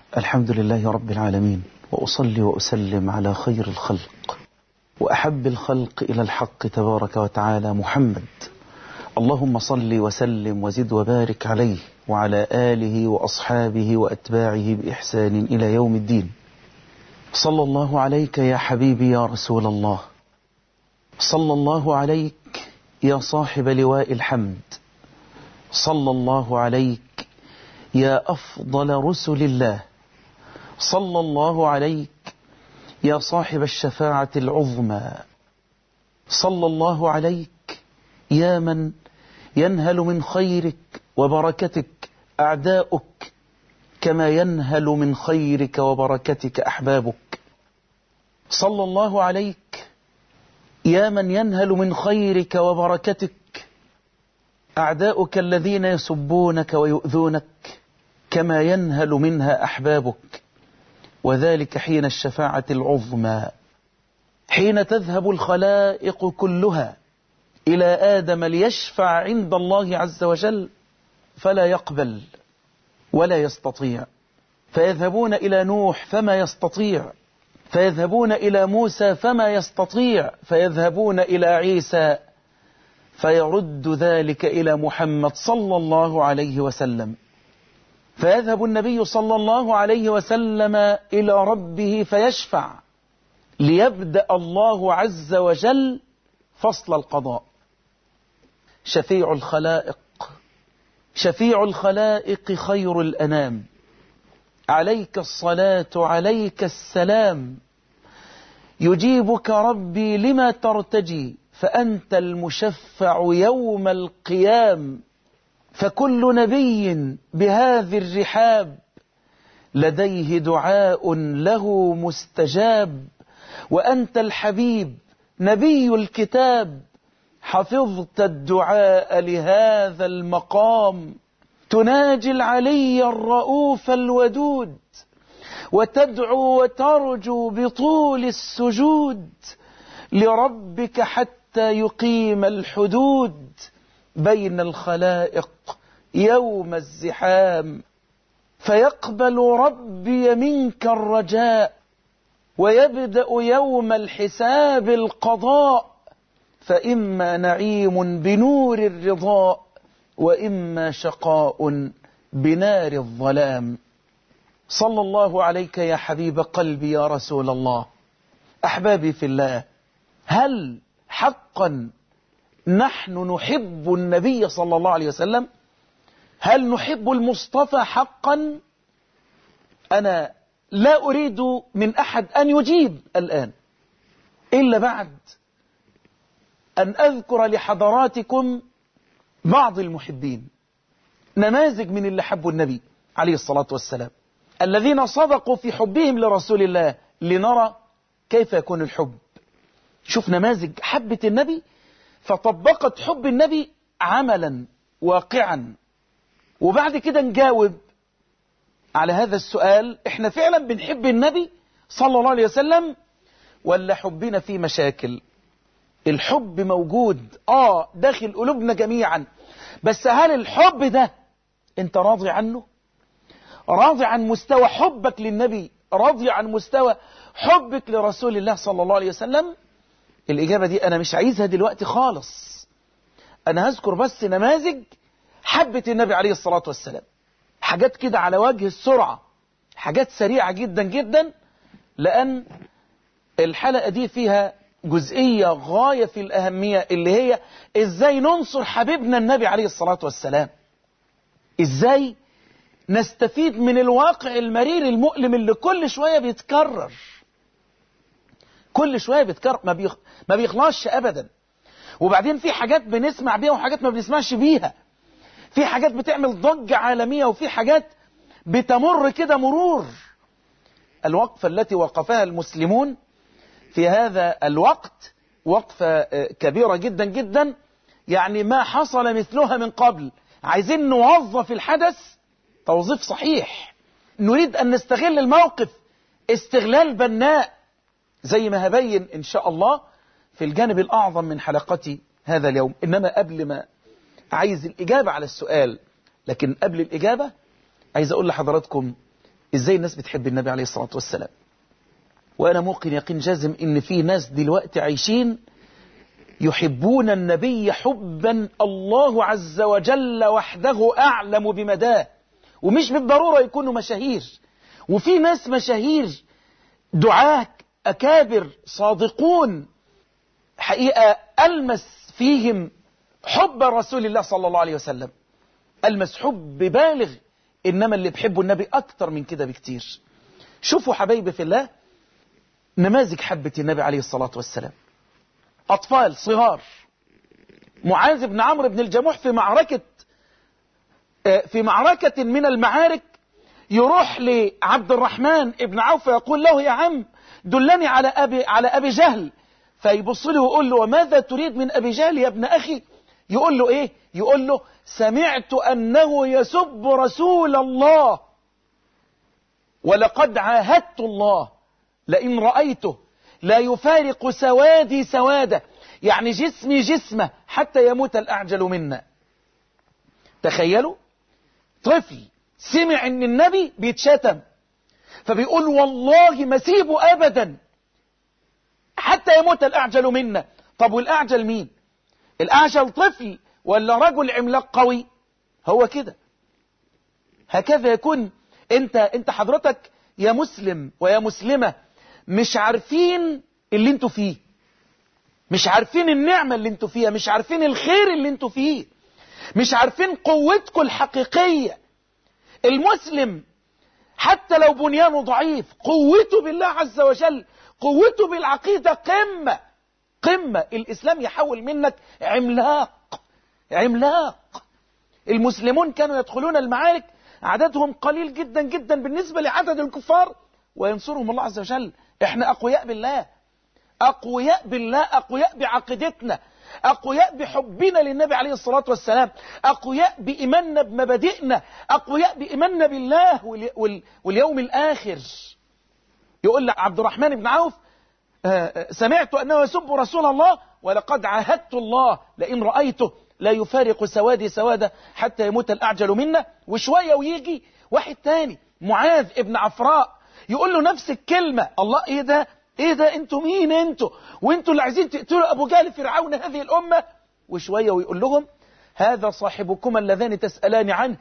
الحمد لله رب العالمين وأصلي وأسلم على خير الخلق وأحب الخلق إلى الحق تبارك وتعالى محمد اللهم صل وسلم وزد وبارك عليه وعلى آله وأصحابه وأتباعه بإحسان إلى يوم الدين صلى الله عليك يا حبيبي يا رسول الله صلى الله عليك يا صاحب لواء الحمد صلى الله عليك يا أفضل رسل الله صلى الله عليك يا صاحب الشفاعة العظمى صلى الله عليك يا من ينهل من خيرك وبركتك أعداؤك كما ينهل من خيرك وبركتك أحبابك صلى الله عليك يا من ينهل من خيرك وبركتك أعداؤك الذين يسبونك ويؤذونك كما ينهل منها أحبابك وذلك حين الشفاعة العظمى حين تذهب الخلائق كلها إلى آدم ليشفع عند الله عز وجل فلا يقبل ولا يستطيع فيذهبون إلى نوح فما يستطيع فيذهبون إلى موسى فما يستطيع فيذهبون إلى عيسى فيرد ذلك إلى محمد صلى الله عليه وسلم فيذهب النبي صلى الله عليه وسلم إلى ربه فيشفع ليبدأ الله عز وجل فصل القضاء شفيع الخلائق شفيع الخلائق خير الأنام عليك الصلاة عليك السلام يجيبك ربي لما ترتجي فأنت المشفع يوم القيام فكل نبي بهذه الرحاب لديه دعاء له مستجاب وأنت الحبيب نبي الكتاب حفظت الدعاء لهذا المقام تناجي العلي الرؤوف الودود وتدعو وترجو بطول السجود لربك حتى يقيم الحدود بين الخلائق يوم الزحام فيقبل ربي منك الرجاء ويبدأ يوم الحساب القضاء فإما نعيم بنور الرضاء وإما شقاء بنار الظلام صلى الله عليك يا حبيب قلبي يا رسول الله أحبابي في الله هل حقا نحن نحب النبي صلى الله عليه وسلم هل نحب المصطفى حقا أنا لا أريد من أحد أن يجيب الآن إلا بعد أن أذكر لحضراتكم بعض المحبين نماذج من اللي حبوا النبي عليه الصلاة والسلام الذين صدقوا في حبهم لرسول الله لنرى كيف يكون الحب شوف نماذج حبة النبي فطبقت حب النبي عملا واقعا وبعد كده نجاوب على هذا السؤال احنا فعلا بنحب النبي صلى الله عليه وسلم ولا حبنا فيه مشاكل الحب موجود اه داخل قلوبنا جميعا بس هل الحب ده انت راضي عنه راضي عن مستوى حبك للنبي راضي عن مستوى حبك لرسول الله صلى الله عليه وسلم الإجابة دي أنا مش عايزها دلوقتي خالص أنا هذكر بس نماذج حبة النبي عليه الصلاة والسلام حاجات كده على وجه السرعة حاجات سريعة جدا جدا لأن الحلقة دي فيها جزئية غاية في الأهمية اللي هي إزاي ننصر حبيبنا النبي عليه الصلاة والسلام إزاي نستفيد من الواقع المرير المؤلم اللي كل شوية بيتكرر كل شوية بيتكرر ما, بيخ... ما بيخلصش أبدا وبعدين في حاجات بنسمع بيها وحاجات ما بنسمعش بيها في حاجات بتعمل ضجة عالمية وفي حاجات بتمر كده مرور الوقفة التي وقفها المسلمون في هذا الوقت وقفة كبيرة جدا جدا يعني ما حصل مثلها من قبل عايزين نوظف الحدث توظيف صحيح نريد أن نستغل الموقف استغلال بناء زي ما هبين إن شاء الله في الجانب الأعظم من حلقتي هذا اليوم إنما قبل ما عايز الإجابة على السؤال لكن قبل الإجابة عايز أقول لحضراتكم ازاي الناس بتحب النبي عليه الصلاة والسلام وانا موقن يقين جازم ان في ناس دلوقتي عايشين يحبون النبي حبا الله عز وجل وحده اعلم بمداه ومش بالضرورة يكونوا مشاهير وفي ناس مشاهير دعاة أكابر صادقون حقيقة ألمس فيهم حب رسول الله صلى الله عليه وسلم ألمس حب بالغ إنما اللي بحبوا النبي أكتر من كده بكتير شوفوا حبايبي في الله نماذج حبة النبي عليه الصلاة والسلام أطفال صغار معاذ بن عمرو بن الجموح في معركة في معركة من المعارك يروح لعبد الرحمن ابن عوف يقول له يا عم دلني على أبي, على أبي جهل فيبص له ويقول له وماذا تريد من أبي جهل يا ابن أخي يقول له إيه يقول له سمعت أنه يسب رسول الله ولقد عاهدت الله لئن رأيته لا يفارق سوادي سواده يعني جسمي جسمه حتى يموت الأعجل منا تخيلوا طفل سمع ان النبي بيتشتم فبيقول والله ما سيبه ابدا حتى يموت الاعجل منا طب والاعجل مين الاعجل طفل ولا رجل عملاق قوي هو كده هكذا يكون انت انت حضرتك يا مسلم ويا مسلمة مش عارفين اللي انتوا فيه مش عارفين النعمة اللي انتوا فيها مش عارفين الخير اللي انتوا فيه مش عارفين قوتكم الحقيقية المسلم حتى لو بنيانه ضعيف قوته بالله عز وجل قوته بالعقيدة قمة قمة الإسلام يحول منك عملاق عملاق المسلمون كانوا يدخلون المعارك عددهم قليل جدا جدا بالنسبة لعدد الكفار وينصرهم الله عز وجل احنا أقوياء بالله أقوياء بالله أقوياء بعقيدتنا أقوياء بحبنا للنبي عليه الصلاة والسلام أقوياء بإيماننا بمبادئنا أقوياء بإيماننا بالله واليوم الآخر يقول لك عبد الرحمن بن عوف سمعت أنه يسب رسول الله ولقد عاهدت الله لئن رأيته لا يفارق سوادي سواده حتى يموت الأعجل منا وشوية ويجي واحد تاني معاذ ابن عفراء يقول له نفس الكلمة الله ايه ده ايه ده انتوا مين انتوا وانتوا اللي عايزين تقتلوا ابو جهل فرعون هذه الامة وشوية ويقول لهم هذا صاحبكما اللذان تسألان عنه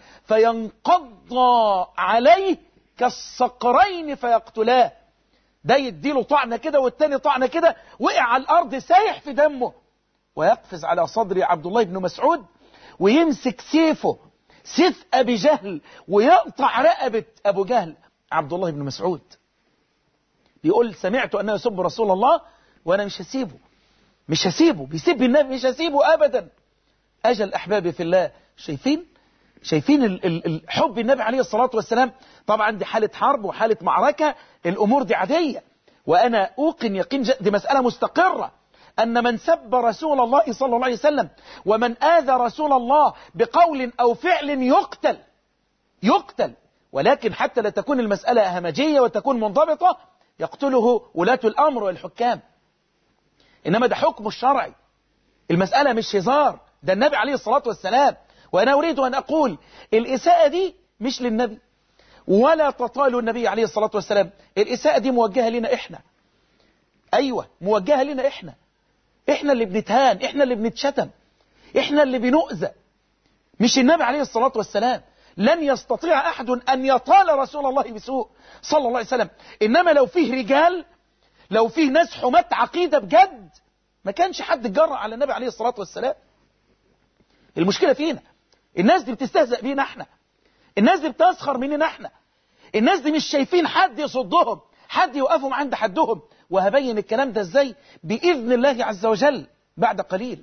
فينقض عليه كالصقرين فيقتلاه ده يديله طعنة كده والتاني طعنة كده وقع على الارض سايح في دمه ويقفز على صدر عبد الله بن مسعود ويمسك سيفه سيف ابي جهل ويقطع رقبة ابو جهل عبد الله بن مسعود بيقول سمعت أنه يسب رسول الله وأنا مش هسيبه مش هسيبه بيسب النبي مش هسيبه أبدا أجل أحبابي في الله شايفين شايفين الحب النبي عليه الصلاة والسلام طبعا دي حالة حرب وحالة معركة الأمور دي عادية وأنا أوقن يقين دي مسألة مستقرة أن من سب رسول الله صلى الله عليه وسلم ومن آذى رسول الله بقول أو فعل يقتل يقتل ولكن حتى لا تكون المسألة همجية وتكون منضبطة يقتله ولاة الأمر والحكام إنما ده حكم الشرعي المسألة مش هزار ده النبي عليه الصلاة والسلام وأنا أريد أن أقول الإساءة دي مش للنبي ولا تطال النبي عليه الصلاة والسلام الإساءة دي موجهة لنا إحنا أيوة موجهة لنا إحنا إحنا اللي بنتهان إحنا اللي بنتشتم إحنا اللي بنؤذى مش النبي عليه الصلاة والسلام لن يستطيع أحد أن يطال رسول الله بسوء صلى الله عليه وسلم إنما لو فيه رجال لو فيه ناس حماة عقيدة بجد ما كانش حد اتجرأ على النبي عليه الصلاة والسلام المشكلة فينا الناس دي بتستهزأ بينا احنا الناس دي بتسخر مننا احنا الناس دي مش شايفين حد يصدهم حد يوقفهم عند حدهم وهبين الكلام ده ازاي بإذن الله عز وجل بعد قليل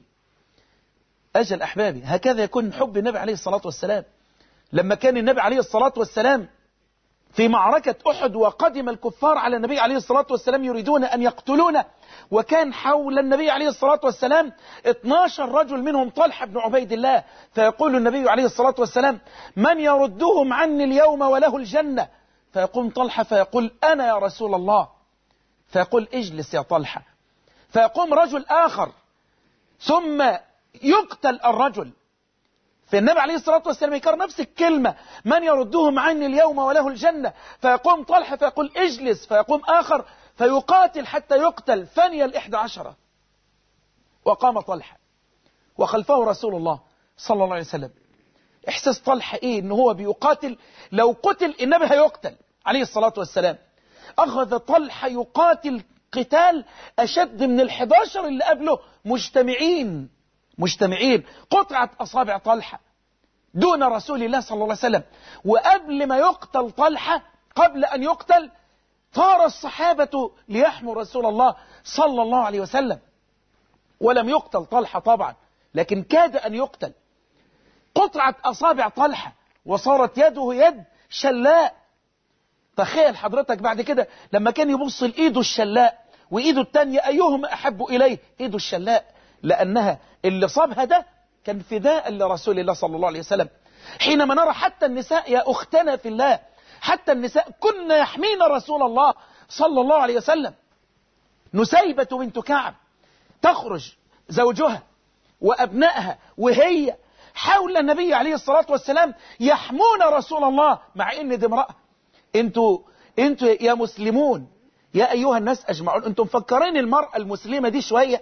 أجل أحبابي هكذا يكون حب النبي عليه الصلاة والسلام لما كان النبي عليه الصلاة والسلام في معركة أحد وقدم الكفار على النبي عليه الصلاة والسلام يريدون أن يقتلونه وكان حول النبي عليه الصلاة والسلام 12 رجل منهم طلحة بن عبيد الله فيقول النبي عليه الصلاة والسلام من يردهم عني اليوم وله الجنة فيقوم طلحة فيقول أنا يا رسول الله فيقول اجلس يا طلحة فيقوم رجل آخر ثم يقتل الرجل فالنبي عليه الصلاة والسلام يكرر نفس الكلمة من يردهم عني اليوم وله الجنة فيقوم طلحة فيقول اجلس فيقوم آخر فيقاتل حتى يقتل ثانية الإحدى عشرة وقام طلحة وخلفه رسول الله صلى الله عليه وسلم إحساس طلحة إيه إن هو بيقاتل لو قتل النبي هيقتل عليه الصلاة والسلام أخذ طلحة يقاتل قتال أشد من الحداشر اللي قبله مجتمعين مجتمعين قطعت أصابع طلحة دون رسول الله صلى الله عليه وسلم وقبل ما يقتل طلحة قبل أن يقتل طار الصحابة ليحموا رسول الله صلى الله عليه وسلم ولم يقتل طلحة طبعا لكن كاد أن يقتل قطعت أصابع طلحة وصارت يده يد شلاء تخيل حضرتك بعد كده لما كان يبص لإيده الشلاء وإيده التانية أيهما أحب إليه إيده الشلاء لأنها اللي صابها ده كان فداء لرسول الله صلى الله عليه وسلم حينما نرى حتى النساء يا أختنا في الله حتى النساء كن يحمين رسول الله صلى الله عليه وسلم نسيبة بنت كعب تخرج زوجها وأبنائها وهي حول النبي عليه الصلاة والسلام يحمون رسول الله مع ان دي امرأة انتوا انتوا يا مسلمون يا ايها الناس اجمعون انتوا مفكرين المرأة المسلمة دي شوية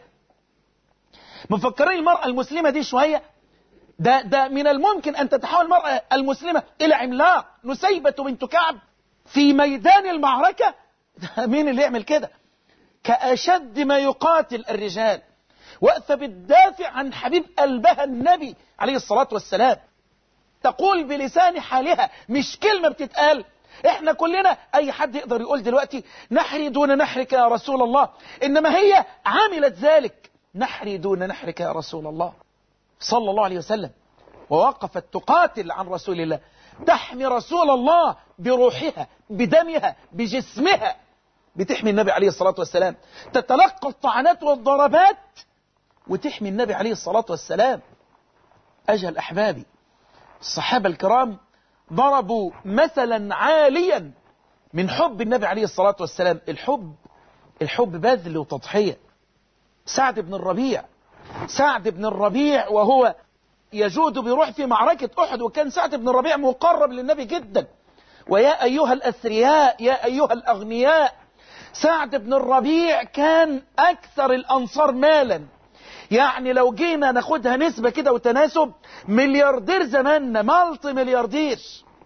مفكرين المرأة المسلمة دي شوية ده, ده من الممكن أن تتحول المرأة المسلمة إلى عملاق نسيبة بنت كعب في ميدان المعركة مين اللي يعمل كده كأشد ما يقاتل الرجال وقف بالدافع عن حبيب قلبها النبي عليه الصلاة والسلام تقول بلسان حالها مش كلمة بتتقال احنا كلنا اي حد يقدر يقول دلوقتي نحري دون نحرك يا رسول الله انما هي عملت ذلك نحري دون نحرك يا رسول الله صلى الله عليه وسلم ووقفت تقاتل عن رسول الله تحمي رسول الله بروحها بدمها بجسمها بتحمي النبي عليه الصلاة والسلام تتلقى الطعنات والضربات وتحمي النبي عليه الصلاة والسلام أجل أحبابي الصحابة الكرام ضربوا مثلا عاليا من حب النبي عليه الصلاة والسلام الحب الحب بذل وتضحية سعد بن الربيع سعد بن الربيع وهو يجود بروح في معركة أحد وكان سعد بن الربيع مقرب للنبي جدا ويا أيها الأثرياء يا أيها الأغنياء سعد بن الربيع كان أكثر الأنصار مالا يعني لو جينا ناخدها نسبة كده وتناسب ملياردير زماننا مالتي ملياردير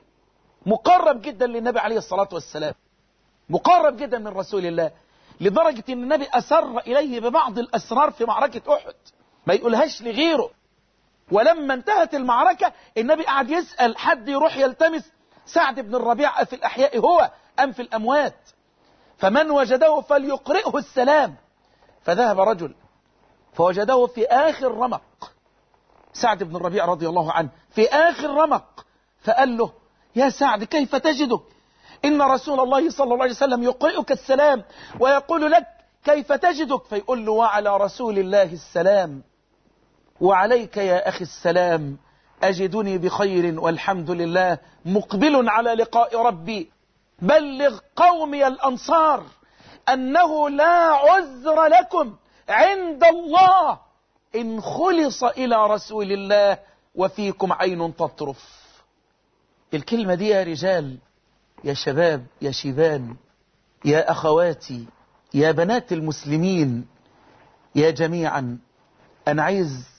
مقرب جدا للنبي عليه الصلاة والسلام مقرب جدا من رسول الله لدرجة ان النبي أسر إليه ببعض الأسرار في معركة أحد ما يقولهاش لغيره ولما انتهت المعركة النبي قعد يسأل حد يروح يلتمس سعد بن الربيع في الأحياء هو أم في الأموات فمن وجده فليقرئه السلام فذهب رجل فوجده في آخر رمق سعد بن الربيع رضي الله عنه في آخر رمق فقال له يا سعد كيف تجدك إن رسول الله صلى الله عليه وسلم يقرئك السلام ويقول لك كيف تجدك فيقول له وعلى رسول الله السلام وعليك يا أخي السلام أجدني بخير والحمد لله مقبل على لقاء ربي بلغ قومي الأنصار أنه لا عذر لكم عند الله إن خلص إلى رسول الله وفيكم عين تطرف الكلمة دي يا رجال يا شباب يا شيبان يا أخواتي يا بنات المسلمين يا جميعا أنا عايز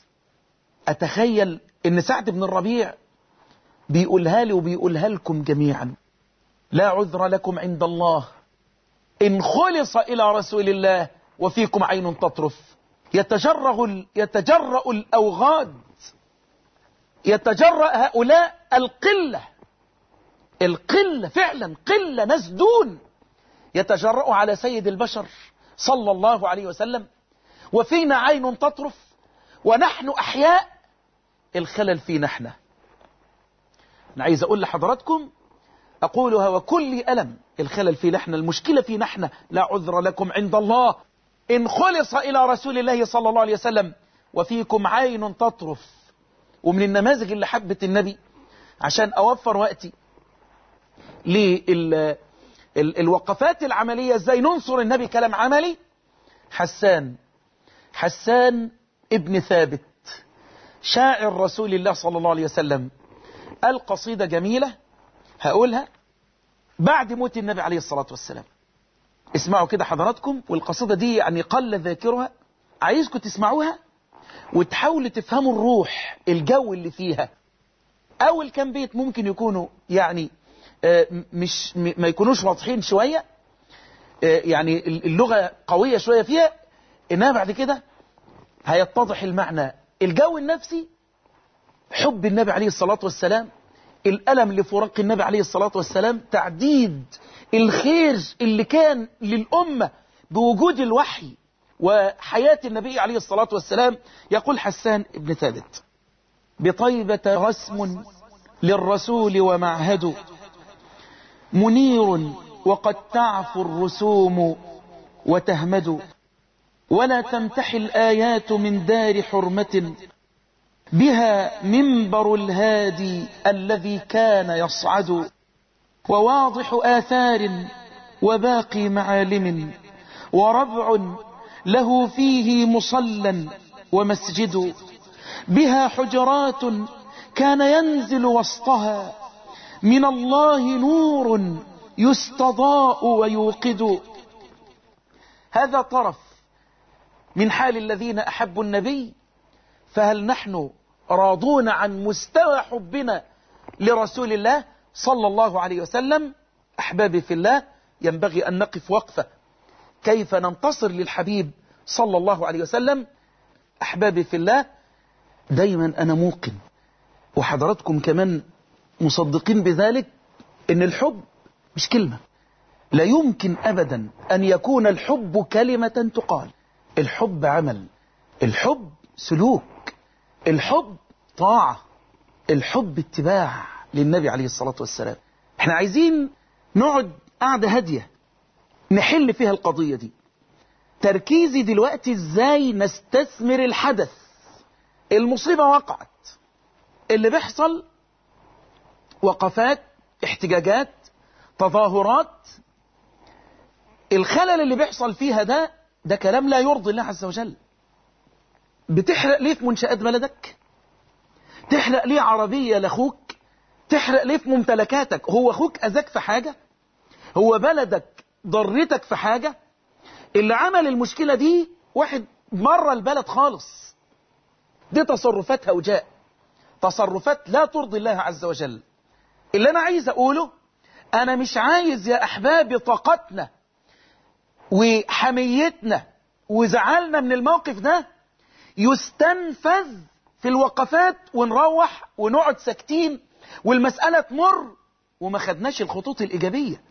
أتخيل إن سعد بن الربيع بيقولها لي وبيقولها لكم جميعا لا عذر لكم عند الله إن خلص إلى رسول الله وفيكم عين تطرف يتجرأ يتجرأ الأوغاد يتجرأ هؤلاء القلة القلة فعلا قلة ناس دون يتجرأ على سيد البشر صلى الله عليه وسلم وفينا عين تطرف ونحن أحياء الخلل فينا احنا أنا عايز أقول لحضراتكم أقولها وكل ألم الخلل فينا احنا المشكلة فينا احنا لا عذر لكم عند الله إن خلص إلى رسول الله صلى الله عليه وسلم وفيكم عين تطرف ومن النماذج اللي حبت النبي عشان أوفر وقتي للوقفات العملية ازاي ننصر النبي كلام عملي حسان حسان ابن ثابت شاعر رسول الله صلى الله عليه وسلم القصيدة جميلة هقولها بعد موت النبي عليه الصلاة والسلام اسمعوا كده حضراتكم والقصيدة دي يعني قل ذاكرها عايزكم تسمعوها وتحاولوا تفهموا الروح الجو اللي فيها أول كام بيت ممكن يكونوا يعني آه، مش م- ما يكونوش واضحين شوية آه، يعني اللغة قوية شوية فيها إنها بعد كده هيتضح المعنى الجو النفسي حب النبي عليه الصلاة والسلام الألم لفراق النبي عليه الصلاة والسلام تعديد الخير اللي كان للأمة بوجود الوحي وحياة النبي عليه الصلاة والسلام يقول حسان بن ثابت بطيبة رسم للرسول ومعهد منير وقد تعفو الرسوم وتهمد ولا تمتحي الآيات من دار حرمة بها منبر الهادي الذي كان يصعد وواضح آثار وباقي معالم وربع له فيه مصلى ومسجد بها حجرات كان ينزل وسطها من الله نور يستضاء ويوقد هذا طرف من حال الذين أحبوا النبي فهل نحن راضون عن مستوى حبنا لرسول الله صلى الله عليه وسلم أحبابي في الله ينبغي أن نقف وقفة كيف ننتصر للحبيب صلى الله عليه وسلم أحبابي في الله دايما أنا موقن وحضراتكم كمان مصدقين بذلك إن الحب مش كلمة لا يمكن أبدا أن يكون الحب كلمة تقال الحب عمل الحب سلوك الحب طاعة الحب اتباع للنبي عليه الصلاة والسلام احنا عايزين نقعد قعدة هادية نحل فيها القضية دي تركيزي دلوقتي ازاي نستثمر الحدث المصيبة وقعت اللي بيحصل وقفات احتجاجات تظاهرات الخلل اللي بيحصل فيها ده ده كلام لا يرضي الله عز وجل بتحرق ليه في منشآت بلدك تحرق ليه عربية لأخوك تحرق ليه في ممتلكاتك هو أخوك أذاك في حاجة هو بلدك ضرتك في حاجة اللي عمل المشكلة دي واحد مرة البلد خالص دي تصرفات هوجاء تصرفات لا ترضي الله عز وجل اللي أنا عايز أقوله أنا مش عايز يا أحبابي طاقتنا وحميتنا وزعلنا من الموقف ده يستنفذ في الوقفات ونروح ونقعد ساكتين والمسألة تمر وما خدناش الخطوط الإيجابية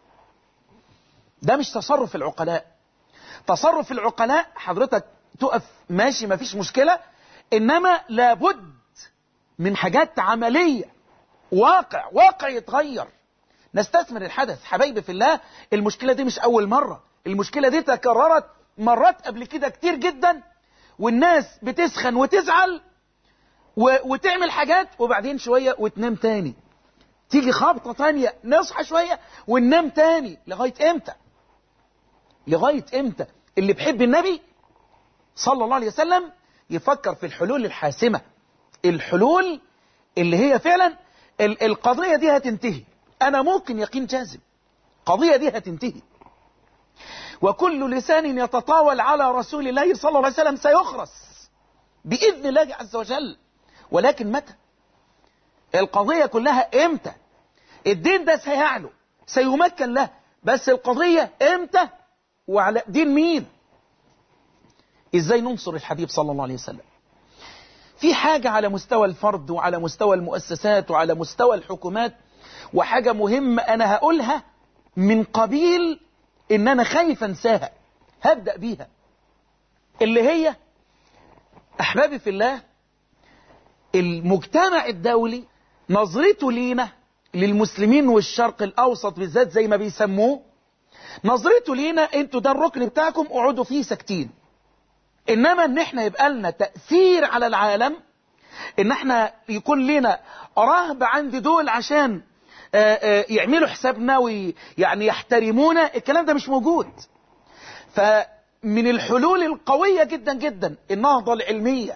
ده مش تصرف العقلاء تصرف العقلاء حضرتك تقف ماشي ما فيش مشكلة إنما لابد من حاجات عملية واقع واقع يتغير نستثمر الحدث حبايبي في الله المشكلة دي مش أول مرة المشكلة دي تكررت مرات قبل كده كتير جدا والناس بتسخن وتزعل و... وتعمل حاجات وبعدين شوية وتنام تاني تيجي خبطة تانية نصحى شوية وننام تاني لغاية امتى لغاية امتى اللي بحب النبي صلى الله عليه وسلم يفكر في الحلول الحاسمة الحلول اللي هي فعلا ال... القضية دي هتنتهي أنا ممكن يقين جازم قضية دي هتنتهي وكل لسان يتطاول على رسول الله صلى الله عليه وسلم سيخرس بإذن الله عز وجل ولكن متى القضية كلها امتى الدين ده سيعلو سيمكن له بس القضية امتى وعلى دين مين ازاي ننصر الحبيب صلى الله عليه وسلم في حاجة على مستوى الفرد وعلى مستوى المؤسسات وعلى مستوى الحكومات وحاجة مهمة أنا هقولها من قبيل إن أنا خايف أنساها هبدأ بيها اللي هي أحبابي في الله المجتمع الدولي نظرته لينا للمسلمين والشرق الأوسط بالذات زي ما بيسموه نظرته لينا انتوا ده الركن بتاعكم اقعدوا فيه ساكتين انما ان احنا يبقى لنا تأثير على العالم ان احنا يكون لنا رهبة عند دول عشان آآ آآ يعملوا حسابنا ويعني يحترمونا الكلام ده مش موجود فمن الحلول القوية جدا جدا النهضة العلمية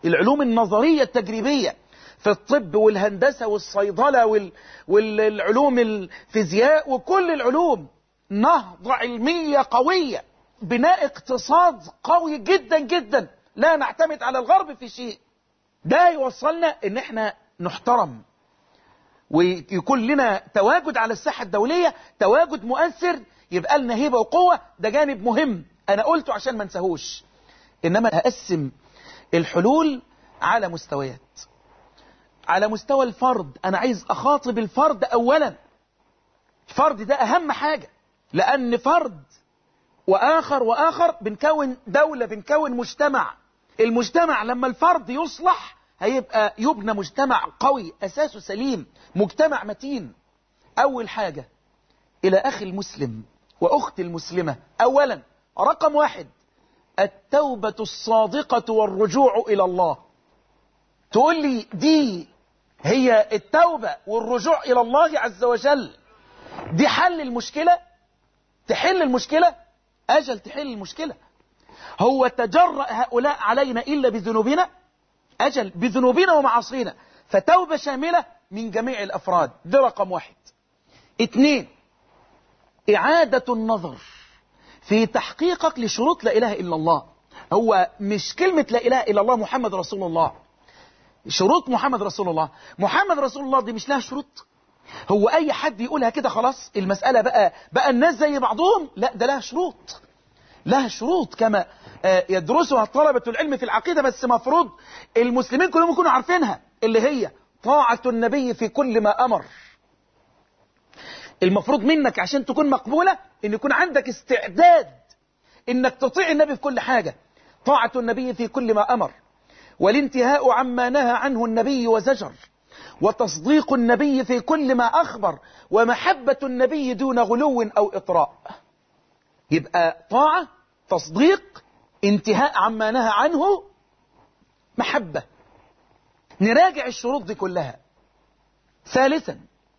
العلوم النظرية التجريبية في الطب والهندسة والصيدلة وال... والعلوم الفيزياء وكل العلوم نهضة علمية قوية بناء اقتصاد قوي جدا جدا لا نعتمد على الغرب في شيء ده يوصلنا ان احنا نحترم ويكون لنا تواجد على الساحة الدولية تواجد مؤثر يبقى لنا هيبة وقوة ده جانب مهم انا قلته عشان ما انساهوش انما هقسم الحلول على مستويات على مستوى الفرد انا عايز اخاطب الفرد اولا الفرد ده اهم حاجة لان فرد واخر واخر بنكون دولة بنكون مجتمع المجتمع لما الفرد يصلح هيبقى يبنى مجتمع قوي اساسه سليم مجتمع متين اول حاجة الى اخي المسلم واختي المسلمة اولا رقم واحد التوبة الصادقة والرجوع الى الله تقول لي دي هي التوبة والرجوع إلى الله عز وجل دي حل المشكلة تحل المشكلة أجل تحل المشكلة هو تجرأ هؤلاء علينا إلا بذنوبنا أجل بذنوبنا ومعاصينا فتوبة شاملة من جميع الأفراد ده رقم واحد اثنين إعادة النظر في تحقيقك لشروط لا إله إلا الله هو مش كلمة لا إله إلا الله محمد رسول الله شروط محمد رسول الله محمد رسول الله دي مش لها شروط هو اي حد يقولها كده خلاص المسألة بقى بقى الناس زي بعضهم لا ده لها شروط لها شروط كما يدرسها طلبة العلم في العقيدة بس مفروض المسلمين كلهم يكونوا عارفينها اللي هي طاعة النبي في كل ما أمر المفروض منك عشان تكون مقبولة ان يكون عندك استعداد انك تطيع النبي في كل حاجة طاعة النبي في كل ما أمر والانتهاء عما نهى عنه النبي وزجر وتصديق النبي في كل ما أخبر ومحبة النبي دون غلو أو إطراء يبقى طاعة تصديق انتهاء عما نهى عنه محبة نراجع الشروط دي كلها ثالثا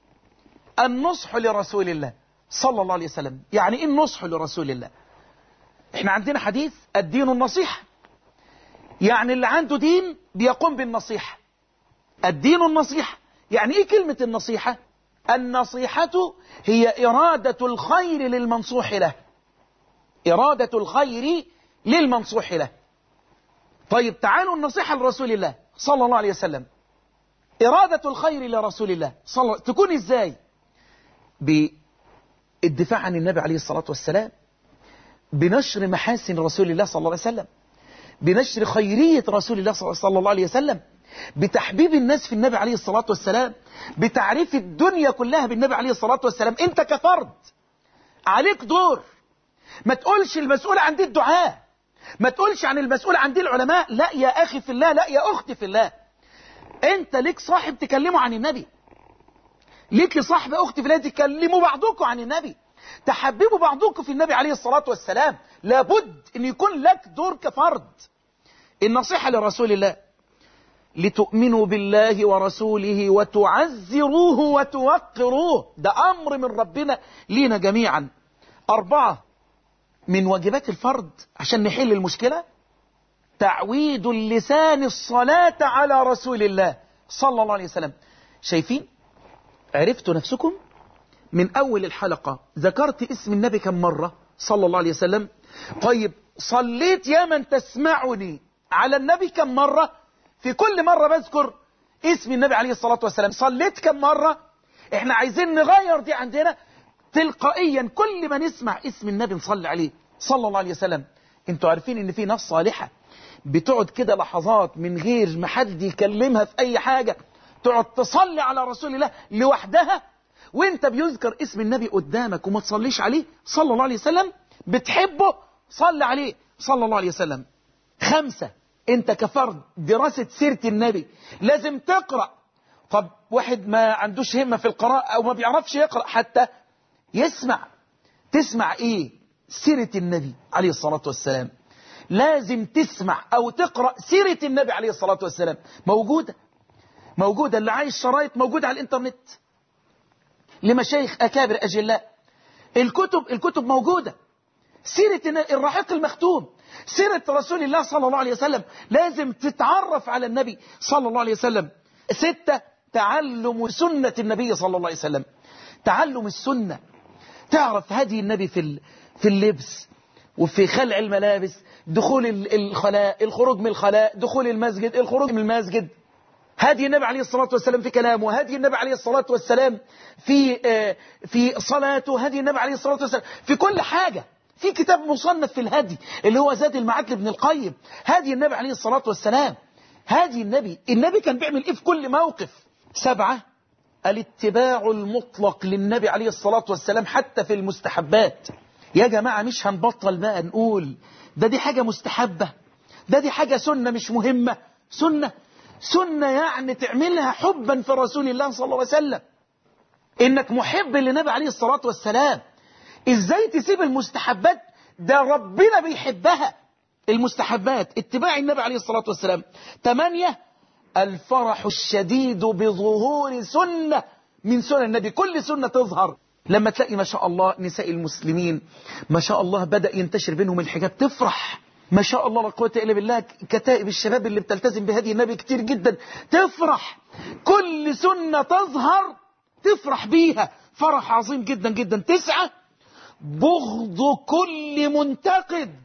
النصح لرسول الله صلى الله عليه وسلم يعني ايه النصح لرسول الله احنا عندنا حديث الدين النصيحه يعني اللي عنده دين بيقوم بالنصيحة الدين النصيحة يعني ايه كلمة النصيحة النصيحة هي إرادة الخير للمنصوح له إرادة الخير للمنصوح له طيب تعالوا النصيحة لرسول الله صلى الله عليه وسلم إرادة الخير لرسول الله صلى الله تكون إزاي بالدفاع عن النبي عليه الصلاة والسلام بنشر محاسن رسول الله صلى الله عليه وسلم بنشر خيرية رسول الله صلى الله عليه وسلم بتحبيب الناس في النبي عليه الصلاة والسلام بتعريف الدنيا كلها بالنبي عليه الصلاة والسلام انت كفرد عليك دور ما تقولش المسؤول عن دي الدعاء ما تقولش عن المسؤول عن دي العلماء لا يا أخي في الله لا يا أختي في الله انت ليك صاحب تكلمه عن النبي ليك صاحب أختي في الله تكلموا بعضكم عن النبي تحببوا بعضكم في النبي عليه الصلاة والسلام لابد أن يكون لك دور كفرد النصيحة لرسول الله لتؤمنوا بالله ورسوله وتعزروه وتوقروه ده أمر من ربنا لينا جميعا أربعة من واجبات الفرد عشان نحل المشكلة تعويد اللسان الصلاة على رسول الله صلى الله عليه وسلم شايفين عرفتوا نفسكم من أول الحلقة ذكرت اسم النبي كم مرة صلى الله عليه وسلم طيب صليت يا من تسمعني على النبي كم مرة في كل مرة بذكر اسم النبي عليه الصلاة والسلام صليت كم مرة احنا عايزين نغير دي عندنا تلقائيا كل ما نسمع اسم النبي نصلي عليه صلى الله عليه وسلم انتوا عارفين ان في ناس صالحة بتقعد كده لحظات من غير ما حد يكلمها في اي حاجة تقعد تصلي على رسول الله لوحدها وانت بيذكر اسم النبي قدامك وما تصليش عليه صلى الله عليه وسلم بتحبه صلي عليه صلى الله عليه وسلم خمسة انت كفرد دراسة سيرة النبي لازم تقرأ طب واحد ما عندوش همة في القراءة او ما بيعرفش يقرأ حتى يسمع تسمع ايه سيرة النبي عليه الصلاة والسلام لازم تسمع او تقرأ سيرة النبي عليه الصلاة والسلام موجودة موجودة اللي عايز شرايط موجودة على الانترنت لمشايخ أكابر أجلاء الكتب الكتب موجودة سيرة الرحيق المختوم سيرة رسول الله صلى الله عليه وسلم لازم تتعرف على النبي صلى الله عليه وسلم ستة تعلم سنة النبي صلى الله عليه وسلم تعلم السنة تعرف هدي النبي في في اللبس وفي خلع الملابس دخول الخلاء الخروج من الخلاء دخول المسجد الخروج من المسجد هدي النبي عليه الصلاة والسلام في كلامه هدي النبي عليه الصلاة والسلام في في صلاته هدي النبي عليه الصلاة والسلام في كل حاجة في كتاب مصنف في الهدي اللي هو زاد المعاد لابن القيم هدي النبي عليه الصلاة والسلام هدي النبي النبي كان بيعمل ايه في كل موقف سبعة الاتباع المطلق للنبي عليه الصلاة والسلام حتى في المستحبات يا جماعة مش هنبطل بقى نقول ده دي حاجة مستحبة ده دي حاجة سنة مش مهمة سنة سنة يعني تعملها حبا في رسول الله صلى الله عليه وسلم انك محب للنبي عليه الصلاة والسلام ازاي تسيب المستحبات ده ربنا بيحبها المستحبات اتباع النبي عليه الصلاة والسلام ثمانية الفرح الشديد بظهور سنة من سنن النبي كل سنة تظهر لما تلاقي ما شاء الله نساء المسلمين ما شاء الله بدأ ينتشر بينهم الحجاب تفرح ما شاء الله لا قوه الا بالله كتائب الشباب اللي بتلتزم بهدي النبي كتير جدا تفرح كل سنة تظهر تفرح بيها فرح عظيم جدا جدا تسعة بغض كل منتقد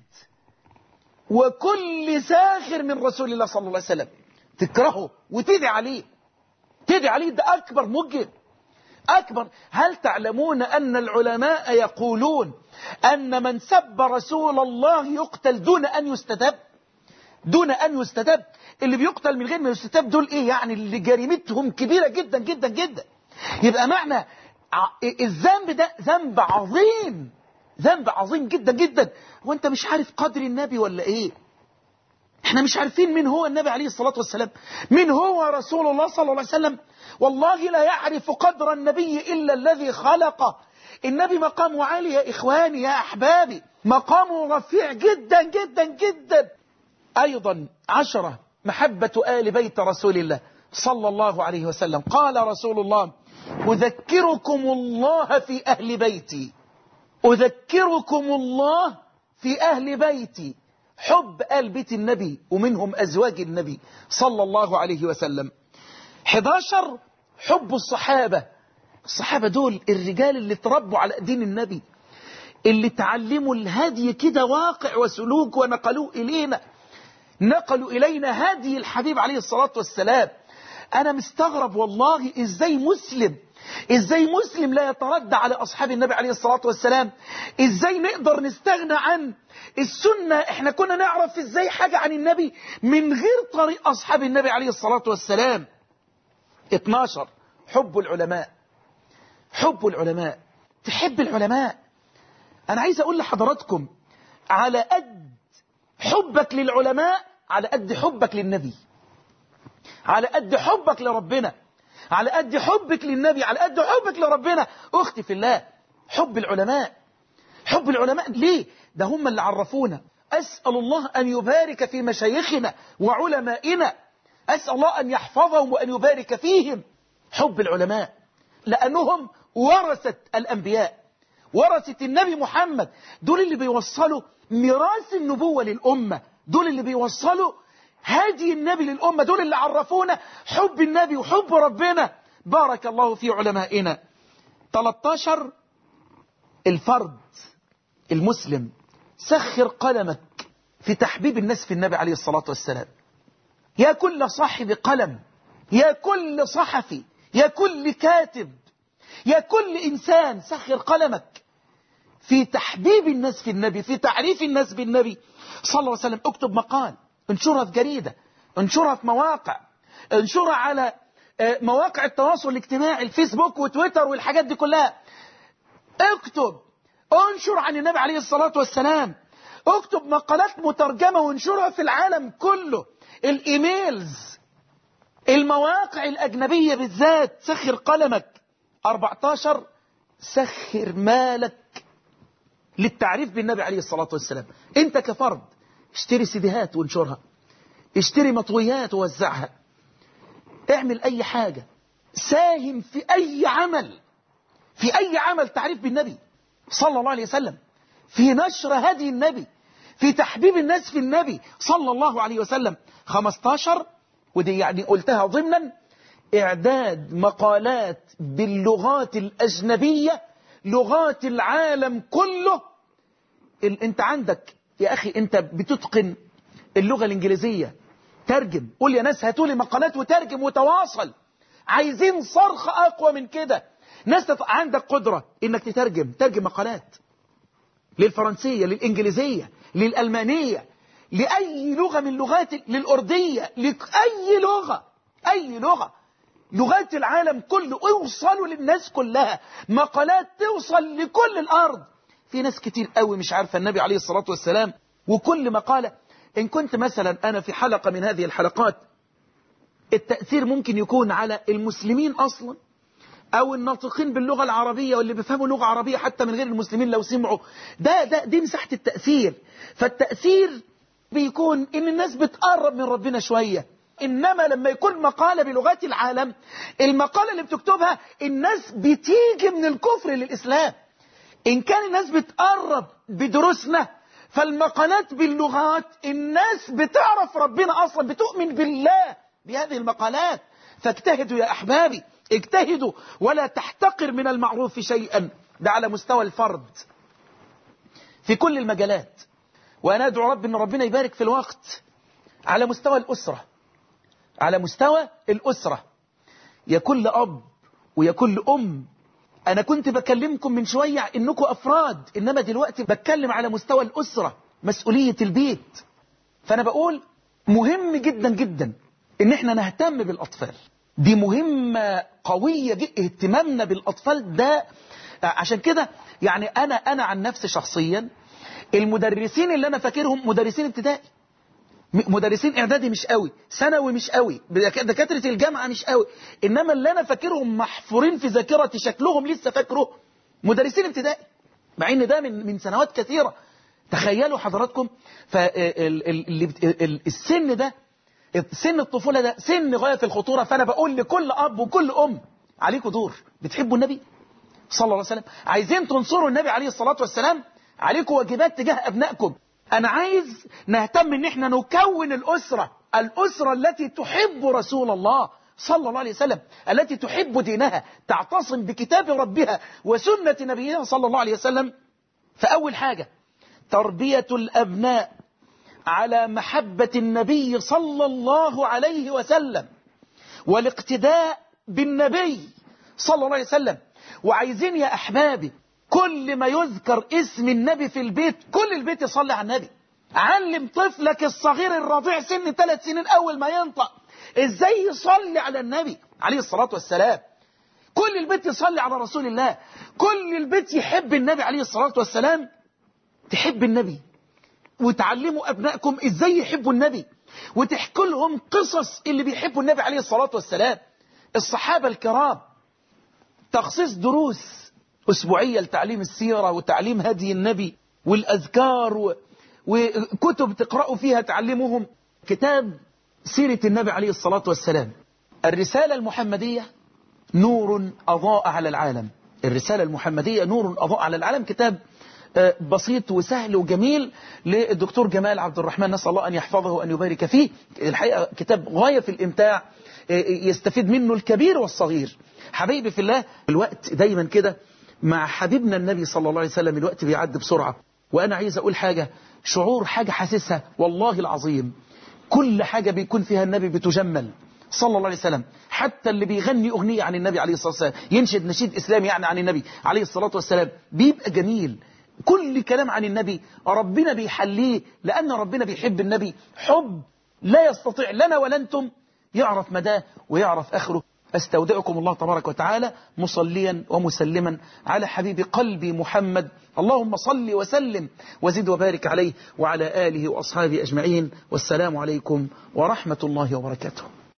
وكل ساخر من رسول الله صلى الله عليه وسلم تكرهه وتدعي عليه تدعي عليه ده أكبر مجرم أكبر هل تعلمون أن العلماء يقولون أن من سب رسول الله يقتل دون أن يستتب دون أن يستتب اللي بيقتل من غير ما يستتب دول إيه يعني اللي جريمتهم كبيرة جدا جدا جدا يبقى معنى الذنب ده ذنب عظيم ذنب عظيم جدا جدا وانت مش عارف قدر النبي ولا ايه احنا مش عارفين مين هو النبي عليه الصلاة والسلام مين هو رسول الله صلى الله عليه وسلم والله لا يعرف قدر النبي إلا الذي خلقه النبي مقامه عالي يا إخواني يا أحبابي مقامه رفيع جدا جدا جدا أيضا عشرة محبة آل بيت رسول الله صلى الله عليه وسلم قال رسول الله أذكركم الله في أهل بيتي أذكركم الله في أهل بيتي حب آل بيت النبي ومنهم أزواج النبي صلى الله عليه وسلم 11 حب الصحابة الصحابة دول الرجال اللي تربوا على دين النبي اللي تعلموا الهدي كده واقع وسلوك ونقلوه إلينا نقلوا إلينا هدي الحبيب عليه الصلاة والسلام أنا مستغرب والله إزاي مسلم إزاي مسلم لا يتردى على أصحاب النبي عليه الصلاة والسلام إزاي نقدر نستغنى عن السنة إحنا كنا نعرف إزاي حاجة عن النبي من غير طريق أصحاب النبي عليه الصلاة والسلام 12 حب العلماء حب العلماء تحب العلماء أنا عايز أقول لحضراتكم على قد حبك للعلماء على قد حبك للنبي على قد حبك لربنا على قد حبك للنبي على قد حبك لربنا أختي في الله حب العلماء حب العلماء ليه ده هم اللي عرفونا أسأل الله أن يبارك في مشايخنا وعلمائنا أسأل الله أن يحفظهم وأن يبارك فيهم حب العلماء لأنهم ورثة الأنبياء ورثة النبي محمد دول اللي بيوصلوا ميراث النبوة للأمة دول اللي بيوصلوا هدي النبي للأمة دول اللي عرفونا حب النبي وحب ربنا بارك الله في علمائنا 13 الفرد المسلم سخر قلمك في تحبيب الناس في النبي عليه الصلاة والسلام يا كل صاحب قلم يا كل صحفي يا كل كاتب يا كل إنسان سخر قلمك في تحبيب الناس في النبي في تعريف الناس بالنبي صلى الله عليه وسلم اكتب مقال انشرها في جريدة انشرها في مواقع انشرها على مواقع التواصل الاجتماعي الفيسبوك وتويتر والحاجات دي كلها اكتب انشر عن النبي عليه الصلاة والسلام اكتب مقالات مترجمة وانشرها في العالم كله الايميلز المواقع الأجنبية بالذات سخر قلمك 14 سخر مالك للتعريف بالنبي عليه الصلاة والسلام انت كفرد اشتري سيديهات وانشرها اشتري مطويات ووزعها اعمل اي حاجة ساهم في اي عمل في اي عمل تعريف بالنبي صلى الله عليه وسلم في نشر هدي النبي في تحبيب الناس في النبي صلى الله عليه وسلم 15 ودي يعني قلتها ضمنا إعداد مقالات باللغات الأجنبية لغات العالم كله ال... انت عندك يا أخي انت بتتقن اللغة الإنجليزية ترجم قول يا ناس هاتوا لي مقالات وترجم وتواصل عايزين صرخ أقوى من كده ناس تط... عندك قدرة انك تترجم ترجم مقالات للفرنسية للإنجليزية للألمانية لأي لغة من لغات للأردية لأي لغة أي لغة لغات العالم كله اوصلوا للناس كلها مقالات توصل لكل الأرض في ناس كتير قوي مش عارفة النبي عليه الصلاة والسلام وكل مقالة إن كنت مثلا أنا في حلقة من هذه الحلقات التأثير ممكن يكون على المسلمين أصلا أو الناطقين باللغة العربية واللي بيفهموا لغة عربية حتى من غير المسلمين لو سمعوا ده ده دي مساحة التأثير فالتأثير بيكون إن الناس بتقرب من ربنا شوية إنما لما يكون مقالة بلغات العالم المقالة اللي بتكتبها الناس بتيجي من الكفر للإسلام إن كان الناس بتقرب بدروسنا فالمقالات باللغات الناس بتعرف ربنا أصلا بتؤمن بالله بهذه المقالات فاجتهدوا يا أحبابي اجتهدوا ولا تحتقر من المعروف شيئا ده على مستوى الفرد في كل المجالات وأنا أدعو رب أن ربنا يبارك في الوقت على مستوى الأسرة على مستوى الأسرة يا كل أب ويا كل أم أنا كنت بكلمكم من شوية إنكم أفراد إنما دلوقتي بتكلم على مستوى الأسرة مسؤولية البيت فأنا بقول مهم جدا جدا إن إحنا نهتم بالأطفال دي مهمة قوية جدا اهتمامنا بالأطفال ده عشان كده يعني أنا أنا عن نفسي شخصيا المدرسين اللي أنا فاكرهم مدرسين ابتدائي مدرسين اعدادي مش قوي ثانوي مش قوي دكاتره الجامعه مش قوي انما اللي انا فاكرهم محفورين في ذاكرتي شكلهم لسه فاكره مدرسين ابتدائي مع ان ده من من سنوات كثيره تخيلوا حضراتكم فالسن ده سن الطفوله ده سن غايه في الخطوره فانا بقول لكل اب وكل ام عليكم دور بتحبوا النبي صلى الله عليه وسلم عايزين تنصروا النبي عليه الصلاه والسلام عليكم واجبات تجاه ابنائكم أنا عايز نهتم إن إحنا نكون الأسرة الأسرة التي تحب رسول الله صلى الله عليه وسلم التي تحب دينها تعتصم بكتاب ربها وسنة نبيها صلى الله عليه وسلم فأول حاجة تربية الأبناء على محبة النبي صلى الله عليه وسلم والاقتداء بالنبي صلى الله عليه وسلم وعايزين يا أحبابي كل ما يذكر اسم النبي في البيت كل البيت يصلي على النبي علم طفلك الصغير الرضيع سن ثلاث سنين أول ما ينطق إزاي يصلي على النبي عليه الصلاة والسلام كل البيت يصلي على رسول الله كل البيت يحب النبي عليه الصلاة والسلام تحب النبي وتعلموا أبنائكم إزاي يحبوا النبي وتحكوا لهم قصص اللي بيحبوا النبي عليه الصلاة والسلام الصحابة الكرام تخصيص دروس أسبوعية لتعليم السيرة وتعليم هدي النبي والأذكار و... وكتب تقرأوا فيها تعلموهم كتاب سيرة النبي عليه الصلاة والسلام الرسالة المحمدية نور أضاء على العالم الرسالة المحمدية نور أضاء على العالم كتاب بسيط وسهل وجميل للدكتور جمال عبد الرحمن نسأل الله أن يحفظه وأن يبارك فيه الحقيقة كتاب غاية في الإمتاع يستفيد منه الكبير والصغير حبيبي في الله الوقت دايما كده مع حبيبنا النبي صلى الله عليه وسلم الوقت بيعدي بسرعة وأنا عايز أقول حاجة شعور حاجة حاسسها والله العظيم كل حاجة بيكون فيها النبي بتجمل صلى الله عليه وسلم حتى اللي بيغني أغنية عن النبي عليه الصلاة والسلام ينشد نشيد إسلامي يعني عن النبي عليه الصلاة والسلام بيبقى جميل كل كلام عن النبي ربنا بيحليه لأن ربنا بيحب النبي حب لا يستطيع لنا ولا أنتم يعرف مداه ويعرف آخره أستودعكم الله تبارك وتعالى مصليا ومسلما على حبيب قلبي محمد اللهم صل وسلم وزد وبارك عليه وعلى آله وأصحابه أجمعين والسلام عليكم ورحمة الله وبركاته